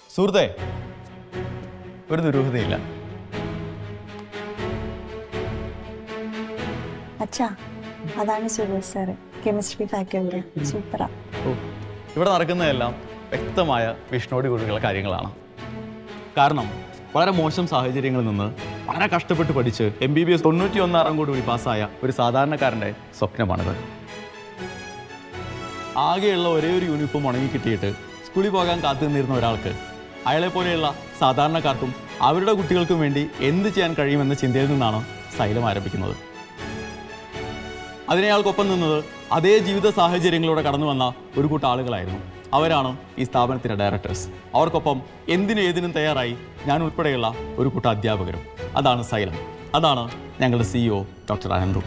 സുഹൃത്തെ ഒരു ദുരൂഹതയില്ല അച്ഛാ അതാണ് സുരേഷ് സാറ് കെമിസ്ട്രി ഫാക്കൽറ്റി സൂപ്പറാ ഓ ഇവിടെ നടക്കുന്നതെല്ലാം വ്യക്തമായ വിഷ്ണോടി കൂടിയുള്ള കാര്യങ്ങളാണ് കാരണം വളരെ മോശം സാഹചര്യങ്ങളിൽ നിന്ന് വളരെ കഷ്ടപ്പെട്ട് പഠിച്ച് എം ബി ബി എസ് തൊണ്ണൂറ്റി ഒന്നാറാം കൂടി കൂടി പാസ്സായ ഒരു സാധാരണക്കാരൻ്റെ സ്വപ്നമാണിത് ആകെയുള്ള ഒരേ ഒരു യൂണിഫോം ഉണങ്ങി കിട്ടിയിട്ട് സ്കൂളിൽ പോകാൻ കാത്തു നിന്നിരുന്ന ഒരാൾക്ക് അയാളെ പോലെയുള്ള സാധാരണക്കാർക്കും അവരുടെ കുട്ടികൾക്കും വേണ്ടി എന്ത് ചെയ്യാൻ കഴിയുമെന്ന ചിന്തയിൽ നിന്നാണ് സൈലം ആരംഭിക്കുന്നത് അതിനയാൾക്കൊപ്പം നിന്നത് അതേ ജീവിത സാഹചര്യങ്ങളിലൂടെ കടന്നു വന്ന ഒരു കൂട്ടം ആളുകളായിരുന്നു അവരാണ് ഈ സ്ഥാപനത്തിൻ്റെ ഡയറക്ടേഴ്സ് അവർക്കൊപ്പം എന്തിനും ഏതിനും തയ്യാറായി ഞാൻ ഉൾപ്പെടെയുള്ള ഒരു കൂട്ടം അധ്യാപകരും അതാണ് സൈലം അതാണ് ഞങ്ങളുടെ സിഇഒ ഡോക്ടർ അനന്തു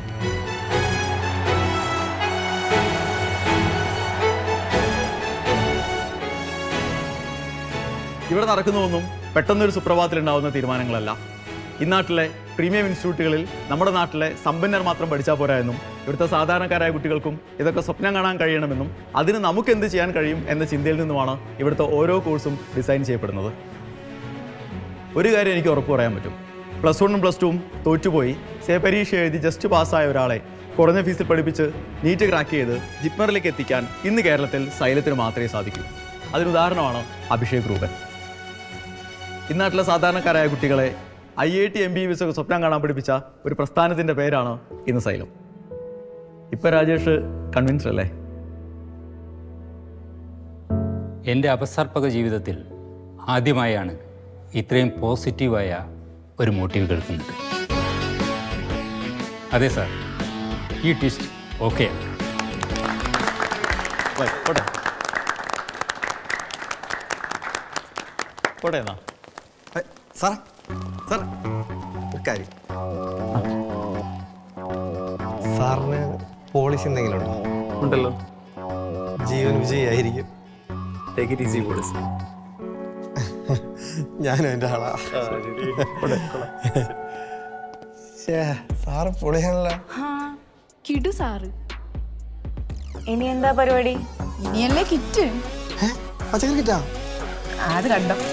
ഇവിടെ നടക്കുന്നതൊന്നും പെട്ടെന്നൊരു സുപ്രഭാതത്തിൽ ഉണ്ടാവുന്ന തീരുമാനങ്ങളല്ല ഇന്നാട്ടിലെ പ്രീമിയം ഇൻസ്റ്റിറ്റ്യൂട്ടുകളിൽ നമ്മുടെ നാട്ടിലെ സമ്പന്നർ മാത്രം പഠിച്ചാൽ പോരാ എന്നും ഇവിടുത്തെ സാധാരണക്കാരായ കുട്ടികൾക്കും ഇതൊക്കെ സ്വപ്നം കാണാൻ കഴിയണമെന്നും അതിന് നമുക്ക് എന്ത് ചെയ്യാൻ കഴിയും എന്ന ചിന്തയിൽ നിന്നുമാണ് ഇവിടുത്തെ ഓരോ കോഴ്സും ഡിസൈൻ ചെയ്യപ്പെടുന്നത് ഒരു കാര്യം എനിക്ക് ഉറപ്പ് പറയാൻ പറ്റും പ്ലസ് വണ്ണും പ്ലസ് ടുവും തോറ്റുപോയി സേ പരീക്ഷ എഴുതി ജസ്റ്റ് പാസ്സായ ഒരാളെ കുറഞ്ഞ ഫീസിൽ പഠിപ്പിച്ച് നീറ്റ് ക്രാക്ക് ചെയ്ത് ജിപ്മറിലേക്ക് എത്തിക്കാൻ ഇന്ന് കേരളത്തിൽ സൈലത്തിന് മാത്രമേ സാധിക്കൂ അതിനുദാഹരണമാണ് അഭിഷേക് റൂപൻ ഇന്നാട്ടിലെ സാധാരണക്കാരായ കുട്ടികളെ I I T M B B S ഒക്കെ സ്വപ്നം കാണാൻ പഠിപ്പിച്ച ഒരു പ്രസ്ഥാനത്തിൻ്റെ പേരാണ് ഇന്ന് സൈലം ഇപ്പം രാജേഷ് കൺവിൻസ്ഡ് അല്ലേ എൻ്റെ അപസർപ്പക ജീവിതത്തിൽ ആദ്യമായാണ് ഇത്രയും പോസിറ്റീവായ ഒരു മോട്ടീവ് കേൾക്കുന്നത് അതെ സാർ ഈ ട്വിസ്റ്റ് ഓക്കെ വൈ, പോട്ടെ പോട്ടെ എന്നാ സാറേ സാർ ഒരു കാര്യം സാറിന് പോളിസി എന്തെങ്കിലും ഉണ്ടോ ഉണ്ടല്ലോ ജീവൻ വിജയായിരിക്കും ടേക്ക് ഇറ്റ് ഈസി പോളിസി ഞാനും എൻ്റെ ആളാ ശ്ശേ, സാറ് പൊളിയാണല്ലോ കിടു സാറ് ഇനി എന്താ പരിപാടി ഇനിയല്ലേ കിറ്റ് പച്ചക്കറി കിട്ടാ അത് കണ്ടോ